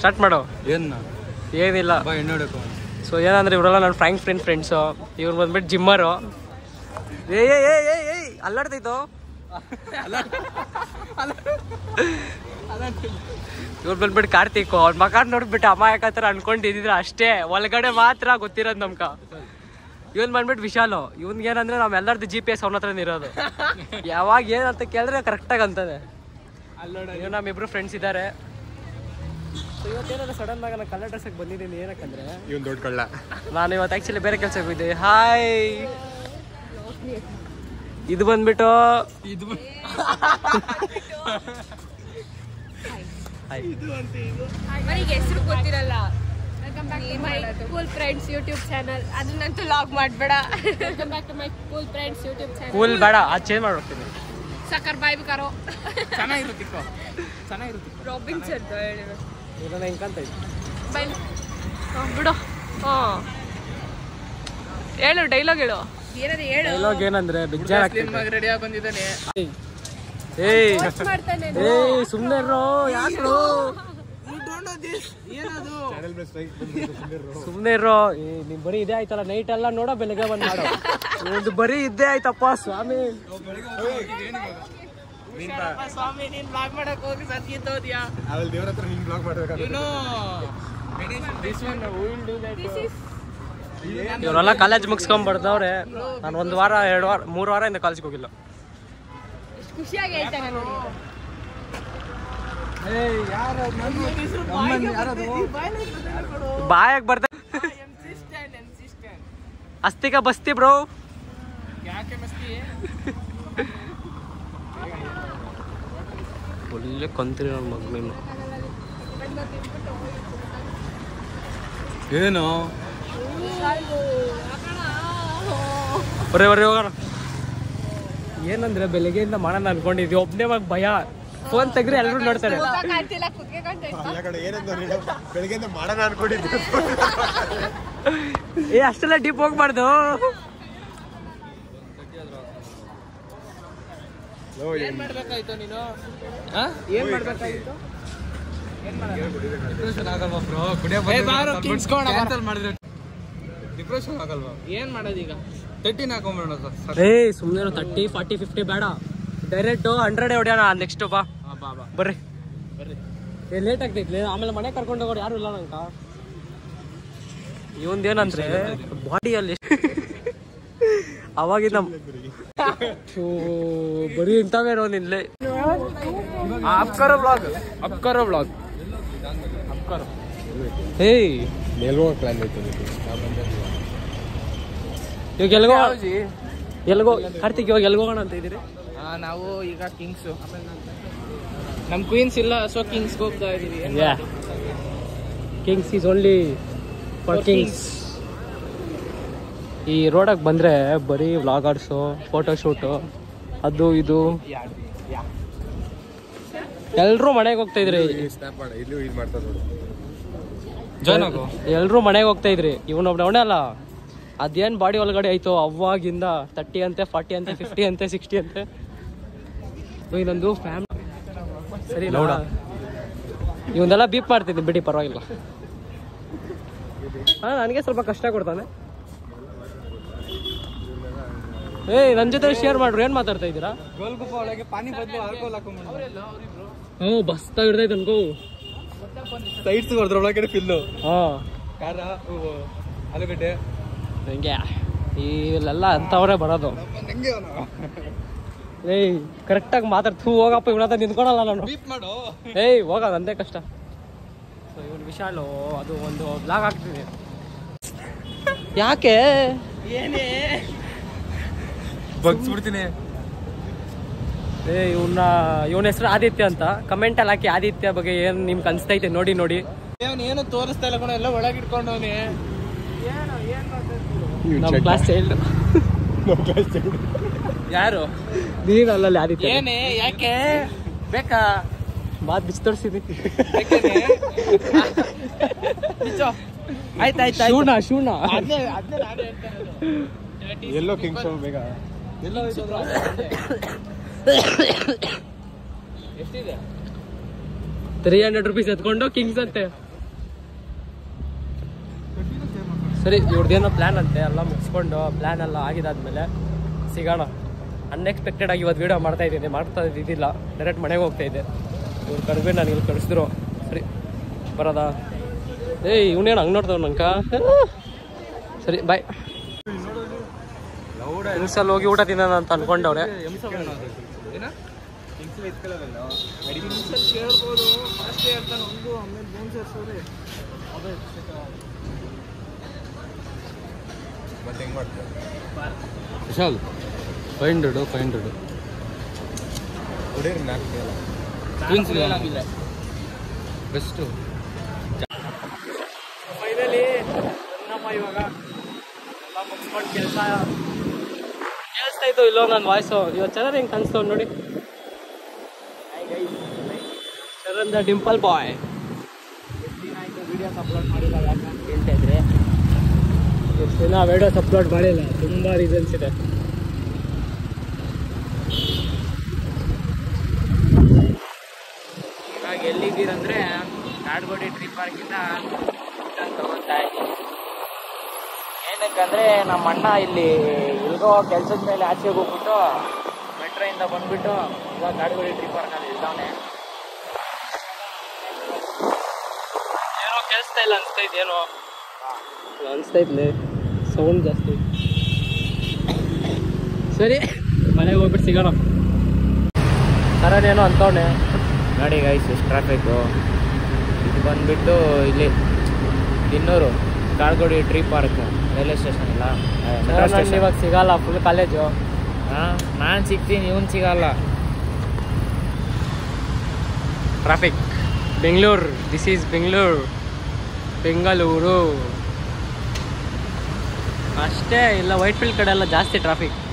Start ಮಾಡು ಏನ ಏನಿಲ್ಲ ಬಾ ಎಣ್ಣೆ ಹೊಡಕು ಸೊ ಏನಂದ್ರೆ ಇವರೆಲ್ಲ ನನ್ನ ಫ್ರ್ಯಾಂಕ್ ಫ್ರೆಂಡ್ ಫ್ರೆಂಡ್ಸು ಇವ್ರು ಬಂದ್ಬಿಟ್ಟು ಜಿಮ್ಮರು ಏ ಏ ಏ ಏ ಏಯ್ ಅಲ್ಲಾಡ್ತೈತು ಇವ್ರು ಬಂದ್ಬಿಟ್ಟು ಕಾರ್ತಿಕ್ ಅವ್ರ ಮಕ ನೋಡ್ಬಿಟ್ಟು ಅಮಾಯಕತರ ಅನ್ಕೊಂಡಿದ್ರೆ ಅಷ್ಟೇ ಒಳಗಡೆ ಮಾತ್ರ ಗೊತ್ತಿರೋದು ನಮ್ಕ ಇವನ್ ಬಂದ್ಬಿಟ್ಟು ವಿಶಾಲು ಇವ್ನ್ಗೆ ಏನಂದ್ರೆ ನಾವೆಲ್ಲರದ್ದು ಜಿ ಪಿ ಎಸ್ ಅವನ ಹತ್ರನೇ ಇರೋದು ಯಾವಾಗ ಏನಂತ ಕೇಳಿದ್ರೆ ಕರೆಕ್ಟಾಗಿ ಅಂತಾನೆ ಇವ್ ನಮ್ಮಿಬ್ರು ಫ್ರೆಂಡ್ಸ್ ಇದ್ದಾರೆ ಇವತ್ತೇನಾದ್ರು ಸಡನ್ ಆಗಿ ನಾನು ಕಲರ್ ಡ್ರೆಸ್ಗೆ ಬಂದಿದ್ದೀನಿ ಏನಕ್ಕಂದ್ರೆ ಇವನ್ ದೊಡ್ಡ ಕಳ್ಳ ನಾನು ಇವತ್ತು ಆ್ಯಕ್ಚುಲಿ ಬೇರೆ ಕೆಲಸಕ್ಕೆ ಹೋಗಿದ್ದೆ ಹಾಯ್ ಇದು ಬಂದ್ಬಿಟ್ಟು ಇದು ಹಾಯ್ ನನಗೆ ಹೆಸರು ಗೊತ್ತಿರಲ್ಲ my cool friends YouTube channel ಅದನ್ನಂತೂ ಲಾಗ್ ಮಾಡಬೇಡ welcome back to my cool friends YouTube channel cool ಬೇಡ ಅದು ಚೇಂಜ್ ಮಾಡ್ಬಿಡ್ತೀನಿ ಸಕ್ಕರ್ ಬಾಯ್ ಬಿಕಾರೋ ಚೆನ್ನಾಗಿರುತ್ತಿಕ್ಕೋ ಚೆನ್ನಾಗಿರುತ್ತೆ ರಾಬಿನ್ಸನ್ ಇದನ್ನ ಹೆಂಗಂತ ಬೈ ಬಿಡು ಹಾಂ ಹೇಳು ಡೈಲಾಗ್ ಹೇಳು ಏನಾದ್ರು ಹೇಳು ಡೈಲಾಗ್ ಏನಂದ್ರೆ ಬೇಜಾರ್ ರೆಡಿಯಾಗಿ ಬಂದಿದ್ದಾನೆ ಏಯ್ ಮಾಡ್ತಾನೆ ಏಯ್ ಸುಮ್ಮನೆ ಯಾಕ್ರು ಏನದು ಸುಮ್ಮನೆ ಇರೋ ಏ, ನಿಮ್ ಬರೀ ಇದೇ ಆಯ್ತಲ್ಲ ನೈಟ್ ಎಲ್ಲ ನೋಡೋ ಬೆಳಗ್ಗೆ ಬಂದ್ ಮಾಡೋ ಒಂದು ಬರೀ ಇದ್ದೇ ಆಯ್ತಪ್ಪ ಸ್ವಾಮಿ ಸ್ವಾಮಿ ನೀನ್ ಬ್ಲಾಗ್ ಮಾಡಕ್ ಹೋಗಿ ಸತ್ಗಿದ್ದೋದ್ಯಾ ಆಮೇಲೆ ದೇವ್ರ ಹತ್ರ ಹಿಂಗ್ ಬ್ಲಾಗ್ ಮಾಡ್ಬೇಕಾದ್ರೆ ಏನು ಇವರೆಲ್ಲ ಕಾಲೇಜ್ ಮುಗಿಸ್ಕೊಂಡ್ ಬರ್ದವ್ರೆ ನಾನು ಒಂದು ವಾರ ಎರಡು ವಾರ ಮೂರು ವಾರ ಇಂದ ಕಾಲೇಜ್ಗೆ ಹೋಗಿಲ್ಲ ಖುಷಿಯಾಗಿ ಹೇಳ್ತಾನೆ ನೋಡಿ ಬಾಯಾಗ ಬರ್ದ ಅಸ್ತಿಕ ಬಸ್ತಿ ಬ್ರೋ ಯಾಕೆ ಮಸ್ತಿ ಒಳ್ಳೆ ಕಂತ್ರಿ ನನ್ನ ಮಗ ನೀನು ಏನು ಬರೀ ಬರೀ ಹೋಗೋಣ ಏನಂದ್ರೆ ಬೆಳಗ್ಗೆಯಿಂದ ಮಾಡೋಣ ಅನ್ಕೊಂಡಿದ್ವಿ ಒಬ್ಬನೇ ಮಗ ಭಯ ಫೋನ್ ತೆಗ್ರೆ ಎಲ್ಲರೂ ನೋಡ್ತಾರೆ ಮುಖ ಕಾಣ್ತಿಲ್ಲ ಕುತ್ಕೆ ಕಾಣ್ತೈತೆ ಎಲ್ಲ ಕಡೆ ಏನಂತ ನೀನು ಬೆಳಗ್ಗೆಯಿಂದ ಮಾಡೋಣ ಅನ್ಕೊಂಡಿದ್ದೆ ಏ ಅಷ್ಟೆಲ್ಲ ಡೀಪ್ ಹೋಗ್ಬಾರ್ದು ಏನ್ ಮಾಡ್ಬೇಕಾಯ್ತು ನೀನು ಏನ್ ಮಾಡ್ಬೇಕಾಯ್ತು ಡಿಪ್ರೆಷನ್ ಆಗಲ್ವಾ ಬ್ರೋ ಕ್ಯಾನ್ಸಲ್ ಮಾಡಿದ್ರೆ ಡಿಪ್ರೆಷನ್ ಆಗಲ್ವಾ ಏನ್ ಮಾಡೋದೀಗ ತರ್ಟಿನ್ ಹಾಕೊಂಡ್ಬಿಡೋಣ ಸರ್ ಏ ಸುಮ್ಮನೆ ತರ್ಟಿ ಫಾರ್ಟಿ ಫಿಫ್ಟಿ ಬೇಡ ಡೈರೆಕ್ಟ್ ಹಂಡ್ರೆಡ್ ಹೊಡ್ಯೋಣ ನೆಕ್ಸ್ಟ್ ಬಾ ಬಾ ಬಾ ಬರ್ರಿ ಬರ್ರಿ ಏ ಲೇಟ್ ಆಗ್ತೈತ್ಲಿ ಆಮೇಲೆ ಮನೆ ಕರ್ಕೊಂಡು ಹೋಗೋರು ಯಾರು ಇಲ್ಲ ನಂಕ ಇವಂದೇನಂದ್ರೆ ಬಾಡಿಯಲ್ಲಿ ಅವಾಗಿಂದ ಥೂ, ಬರೀ ಇಂಥವೇ ನೋ ನಿನ್ಲೆ ಅಪ್ಕರೋ ಬ್ಲಾಗ್ ಅಪ್ಕರೋ ಬ್ಲಾಗ್ ಹೇಯ್ ಮೇಲ್ಗೋ ಪ್ಲಾನ್ ಐತೆ ಇವಾಗ ಎಲ್ಗೋ ಎಲ್ಗೋ ಕಾರ್ತಿಕ್ ಇವಾಗ ಎಲ್ಗೋಗೋಣ ಅಂತ ಇದ್ದೀರಿ ನಾವು ಈಗ ಕಿಂಗ್ಸ್ ನಮ್ ಕ್ವೀನ್ಸ್ ಇಲ್ಲ ಸೊ ಕಿಂಗ್ಸ್ ಹೋಗ್ತಾ ಇದೀವಿ ಏನ್ yeah kings is only for kings ಈ ರೋಡಕ್ಕೆ ಬಂದರೆ ಬರೀ ವ್ಲಾಗರ್ಸು ಫೋಟೋಶೂಟು ಅದು ಇದು ಎಲ್ಲರೂ ಮನೆಗೆ ಹೋಗ್ತಾ ಇದ್ರಿ ಸ್ನ್ಯಾಪ್ ಮಾಡ ಇಲ್ಲೂ ಇದು ಮಾಡ್ತಾ ನೋಡು ಜಾಯ್ನ್ ಆಗು ಎಲ್ಲರೂ ಮನೆಗೆ ಹೋಗ್ತಾ ಇದ್ರಿ ಇವನೊಬ್ಬ ಅವನೇ ಅಲ್ಲ ಅದೇನು ಬಾಡಿ ಒಳಗಡೆ ಆಯ್ತು ಅವಾಗಿಂದ ತರ್ಟಿ ಅಂತೆ ಫಾರ್ಟಿ ಅಂತೆ ಫಿಫ್ಟಿ ಅಂತೆ ಸಿಕ್ಸ್ಟಿ ಅಂತೆ ಇನ್ನೊಂದು ಫ್ಯಾಮ್ ಸರಿ ನೋಡ ಇವನ್ನೆಲ್ಲ ಬೀಪ್ ಮಾಡ್ತಿದ್ದೆ ಬಿಡಿ ಪರವಾಗಿಲ್ಲ ಹಾ ನನಗೆ ಸ್ವಲ್ಪ ಕಷ್ಟ ಕೊಡ್ತಾನೆ ಏಯ್ ನನ್ನ ಜೊತೆ ಶೇರ್ ಮಾಡ್ರು ಏನ್ ಮಾತಾಡ್ತಾ ಇದ್ದೀರಾ ಗೋಲ್ಗುಪ್ಪ ಒಳಗೆ ಪಾನಿ ಬದಲು ಆಲ್ಕೋಲ್ ಹಾಕೊಂಡ್ಬಂದು ಹ್ಞೂ ಬಸ್ ಹಿಡ್ದೈತೆ ಅನ್ಕೋ ಸೈಡ್ಸ್ ಹೊಡೆದ್ರ ಒಳಗಡೆ ಫಿಲ್ಲು ಹಾ ಖಾರ ಹೂವು ಆಲೂಗಡ್ಡೆ ಹಂಗೆ ಇಲ್ಲೆಲ್ಲ ಅಂತವ್ರೆ ಬರೋದು ನಂಗೆ ಏಯ್ ಕರೆಕ್ಟಾಗಿ ಮಾತಾಡ್ತು ಹೋಗಪ್ಪ ಇವನ ಹತ್ರ ನಿಂತ್ಕೊಳಲ್ಲ ನಾನು ಬೀಪ್ ಮಾಡು ಏಯ್ ಹೋಗ ನಂದೇ ಕಷ್ಟ ಸೊ ಇವನು ವಿಶಾಲು ಅದು ಒಂದು ಬ್ಲಾಗ್ ಆಗ್ತಿದೆ ಯಾಕೆ ಏನೇ ಬಗ್ಸ್ಬಿಡ್ತೀನಿ ಏ ಇವನ್ನ ಇವನ ಹೆಸರು ಆದಿತ್ಯ ಅಂತ ಕಮೆಂಟಲ್ಲಿ ಹಾಕಿ ಆದಿತ್ಯ ಬಗ್ಗೆ ಏನು ನಿಮ್ಗೆ ಅನ್ಸ್ತೈತೆ ನೋಡಿ ನೋಡಿ ಏನು ಏನು ತೋರಿಸ್ತಾ ಇಲ್ಲ ಕಣ ಎಲ್ಲ ಒಳಗೆ ಇಟ್ಕೊಂಡವನಿ ನಮ್ಮ ಕ್ಲಾಸ್ ಚೈಲ್ಡ್ ಯಾರು ನೀನು ಅಲ್ಲಲ್ಲಿ ಆದಿತ್ಯ ಏನೇ ಯಾಕೆ ಬೇಕಾ ಮಾತು ಬಿಚ್ಚಿ ತೋರಿಸಿದ್ದೀನಿ ಯಾಕೆನೆ? ನಿಜ ಆಯ್ತಾಯ್ತು ಶೂಣ ಶೂಣ ಅದ್ನೇ ಅದ್ನೇ ನಾನು ಹೇಳ್ತಾ ಇರೋದು. ಎಲ್ಲೋ ಕಿಂಗ್ಸ್ ಬೇಗ ಎಲ್ಲ ಹೋಯ್ತು ಎಷ್ಟಿದೆ ತ್ರೀ ಹಂಡ್ರೆಡ್ ರುಪೀಸ್ ಎತ್ಕೊಂಡು ಕಿಂಗ್ಸ್ ಅಂತೆ ಸರಿ ಇವ್ರದ್ದೇನೋ ಪ್ಲ್ಯಾನ್ ಅಂತೆ ಎಲ್ಲ ಮುಗಿಸ್ಕೊಂಡು ಪ್ಲ್ಯಾನ್ ಎಲ್ಲ ಆಗಿದಾದ್ಮೇಲೆ ಸಿಗೋಣ ಅನ್ಎಕ್ಸ್ಪೆಕ್ಟೆಡ್ ಆಗಿ ಇವತ್ತು ವೀಡಿಯೋ ಮಾಡ್ತಾ ಇದ್ದೀನಿ ಮಾಡ್ತಾ ಇದ್ದಿದ್ದಿಲ್ಲ ಡೈರೆಕ್ಟ್ ಮನೆಗೆ ಹೋಗ್ತಾ ಇದ್ದೆ ಇವ್ರು ಕರೆದ್ಬಿಟ್ಟು ನನಗೆ ಇಲ್ಲಿ ಕಳಿಸಿದ್ರು ಸರಿ ಬರೋದಾ ಏಯ್ ಇವನೇನು ಹಂಗೆ ನೋಡ್ತಾವ ನಂಕ ಸರಿ ಬಾಯ್ ಇನ್ಸಲ್ಲಿ ಹೋಗಿ ಊಟ ತಿನ್ನೋಣ ಅಂತ ಅನ್ಕೊಂಡವ್ರೆ ಏನ ಕೇಳ್ಬೋದು ಅಷ್ಟೇ ಇರ್ತಾನೆ ಒಂದು ಆಮೇಲೆ ಬೋನ್ ಸೇರ್ಸೋರಿ ಮತ್ತೆ ಹೆಂಗ್ ಮಾಡ್ತಾರೆ Vishal five hundred five hundred ಕುಡಿಯೋರು ನಾಲ್ಕು ಬೆಸ್ಟು ಫೈನಲಿ ನಮ್ಮ ಇವಾಗ ಎಲ್ಲ ಮುಗಿಸ್ಕೊಂಡು ಕೆಲಸ ಕೇಳಿಸ್ತಾ ಇತ್ತು ಇಲ್ಲೋ ನನ್ನ ವಾಯ್ಸು ಇವತ್ತು ಚರಣ್ ಹೆಂಗೆ ಕಾಣಿಸ್ತವ್ ನೋಡಿ Charan the dimple boy videos upload ಮಾಡಿಲ್ಲ ಯಾಕೆ ಅಂತ ಹೇಳ್ತಾ ಇದ್ರೆ ಎಷ್ಟು ದಿನ ವಿಡಿಯೋಸ್ ಅಪ್ಲೋಡ್ ಮಾಡಿಲ್ಲ ತುಂಬ ರೀಸನ್ಸ್ ಇದೆ ಇವಾಗ ಎಲ್ಲಿದ್ದೀರಂದ್ರೆ ಕಾಡ್ಗೋಡಿ ಟ್ರೀ ಪಾರ್ಕಿಂದ ರಿಟರ್ನ್ ತಗೊತಾ ಇದ್ದೀನಿ ಏನಕ್ಕಂದ್ರೆ ನಮ್ಮ ಅಣ್ಣ ಇಲ್ಲಿ ಇಲ್ಗೋ ಕೆಲ್ಸದ ಮೇಲೆ ಆಚೆಗೆ ಹೋಗ್ಬಿಟ್ಟು ಮೆಟ್ರೋಯಿಂದ ಬಂದ್ಬಿಟ್ಟು ಇವಾಗ ಕಾಡ್ಗೋಡಿ ಟ್ರೀ ಪಾರ್ಕಲ್ಲಿ ಇದ್ದಾವನೆ ಏನೋ ಕೇಳಿಸ್ತಾ ಇಲ್ಲ ಅನಿಸ್ತಾ ಇದ್ದೇನೋ ಅನಿಸ್ತಾ ಇದ್ಲೆ ಸೌಂಡ್ ಜಾಸ್ತಿ ಸರಿ ಮನೆಗೆ ಹೋಗ್ಬಿಟ್ಟು ಸಿಗೋಣ ಕರಣ್ ಏನೋ ಅಂತವನೆ ನೋಡಿ ಗೈಸ್ ಎಷ್ಟು ಟ್ರಾಫಿಕ್ಕು ಇದು ಬಂದ್ಬಿಟ್ಟು ಇಲ್ಲಿ ತಿನ್ನೂರು Kadugodi tree park railway station ಇಲ್ಲ ಮೆಟ್ರೋ ಸ್ಟೇಷನ್ ಇವಾಗ ಸಿಗಲ್ಲ ಫುಲ್ ಕಾಲೇಜು ಹಾಂ ನಾನು ಸಿಗ್ತೀನಿ ಇವನು ಸಿಗಲ್ಲ traffic Bengaluru this is Bengaluru Bengaluru ಅಷ್ಟೇ ಇಲ್ಲ ವೈಟ್ ಫೀಲ್ಡ್ ಕಡೆ ಎಲ್ಲ ಜಾಸ್ತಿ ಟ್ರಾಫಿಕ್